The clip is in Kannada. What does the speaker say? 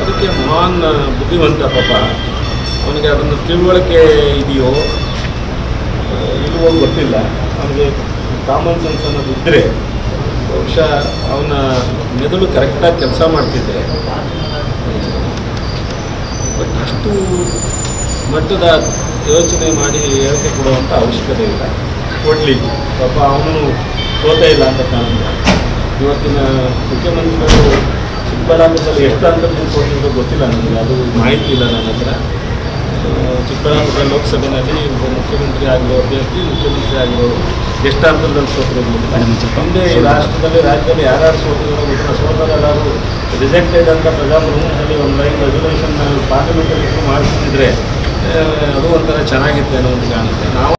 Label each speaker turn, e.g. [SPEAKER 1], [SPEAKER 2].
[SPEAKER 1] ಮಾತಾಡೋದಕ್ಕೆ ಮಹಾನ್ ಬುದ್ಧಿವಂತ ಪಾಪ ಅವನಿಗೆ ಅದನ್ನು ತಿಳುವಳಿಕೆ ಇದೆಯೋ ಆ, ಇಲ್ವೋ ಗೊತ್ತಿಲ್ಲ ಅವನಿಗೆ ಕಾಮನ್ ಸೆನ್ಸ್ ಅನ್ನೋದು ಇದ್ದರೆ ಬಹುಶಃ ಅವನ ಮೆದುಳು ಕರೆಕ್ಟಾಗಿ ಕೆಲಸ ಮಾಡ್ತಿದ್ರೆ ಬಟ್ ಅಷ್ಟು ಮಟ್ಟದ ಯೋಚನೆ ಮಾಡಿ ಹೇಳಿಕೆ ಕೊಡುವಂಥ ಅವಶ್ಯಕತೆ ಇಲ್ಲ ಕೊಡಲಿ ಪಾಪ ಅವನು ಸೋತೇ ಇಲ್ಲ ಅಂತ ಕಾಣುತ್ತೆ ಇವತ್ತಿನ ಮುಖ್ಯಮಂತ್ರಿಗಳು ಚಿಕ್ಕಬಳ್ಳಾಪುರದಲ್ಲಿ ಎಷ್ಟು ಅಂತರ್ಜನ ಕೊಟ್ಟಿದ್ದು ಗೊತ್ತಿಲ್ಲ ನನಗೆ ಅದು ಮಾಹಿತಿ ಇಲ್ಲ ನನ್ನ ಹತ್ರ ಆ, ಚಿಕ್ಕಬಳ್ಳಾಪುರ ಲೋಕಸಭೆಯಲ್ಲಿ ಒಬ್ಬ ಮುಖ್ಯಮಂತ್ರಿ ಆಗಿರೋ ಅಭ್ಯರ್ಥಿ ಮುಖ್ಯಮಂತ್ರಿ ಆಗಿರೋರು ಎಷ್ಟು ಅಂತರದಲ್ಲಿ ಸೋತರು ಗೊತ್ತಿಲ್ಲ ಹಿಂದೆ ಈ ರಾಷ್ಟ್ರದಲ್ಲಿ ರಾಜ್ಯದಲ್ಲಿ ಯಾರ್ಯಾರು ಸೋತಿರೋ ಗೊತ್ತಿಲ್ಲ ಸೋತರೆಲ್ಲರೂ ರಿಜೆಕ್ಟೆಡ್ ಅಂತ ಪ್ರಜಾಪ್ರಭುತ್ವದಲ್ಲಿ ಒಂದು ಲೈನ್ ರೆಸಲ್ಯೂಷನ್ ಪಾರ್ಲಿಮೆಂಟಲ್ಲಿ ಮಾಡಿಸ್ತಿದ್ರೆ ಅದು ಒಂಥರ ಚೆನ್ನಾಗಿತ್ತು ಅನ್ನೋ ಒಂದು ಕಾಣುತ್ತೆ ನಾವು